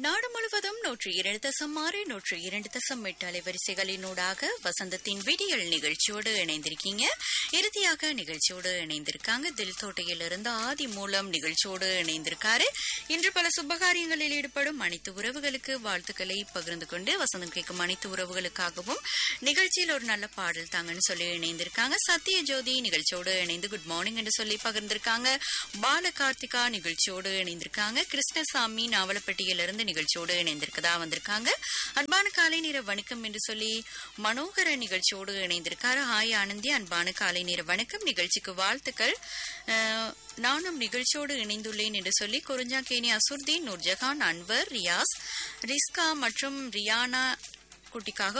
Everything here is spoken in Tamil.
நாடு முழுவதும் நூற்றி இரண்டு தசம் ஆறு நூற்றி இரண்டு தசம் எட்டு அலைவரிசைகளினூடாக வசந்தத்தின் விடியல் நிகழ்ச்சியோடு இணைந்திருக்கீங்க இறுதியாக நிகழ்ச்சியோடு இணைந்திருக்காங்க தில் தோட்டையிலிருந்து ஆதி மூலம் நிகழ்ச்சியோடு இணைந்திருக்காரு இன்று பல சுபகாரியங்களில் ஈடுபடும் அனைத்து உறவுகளுக்கு வாழ்த்துக்களை பகிர்ந்து கொண்டு வசந்தம் கேட்கும் அனைத்து உறவுகளுக்காகவும் நிகழ்ச்சியில் ஒரு நல்ல பாடல் தாங்கன்னு சொல்லி இணைந்திருக்காங்க சத்ய ஜோதி நிகழ்ச்சியோடு இணைந்து குட் மார்னிங் என்று சொல்லி பகிர்ந்திருக்காங்க பால கார்த்திகா நிகழ்ச்சியோடு இணைந்திருக்காங்க கிருஷ்ணசாமி நாவலப்பட்டியிலிருந்து நிகழ்ச்சியோடு இணைந்திருக்கதா வந்திருக்காங்க அன்பான காலை நேர வணக்கம் என்று சொல்லி மனோகர நிகழ்ச்சியோடு இணைந்திருக்காரு ஹாய் ஆனந்தி அன்பான காலை நேர வணக்கம் நிகழ்ச்சிக்கு வாழ்த்துக்கள் அஹ், நானும் நிகழ்ச்சியோடு இணைந்துள்ளேன் என்று சொல்லி குறிஞ்சாக்கேணி அசுர்தீன் நூர்ஜஹான் அன்வர் ரியாஸ் ரிஸ்கா மற்றும் ரியானா குட்டிக்காக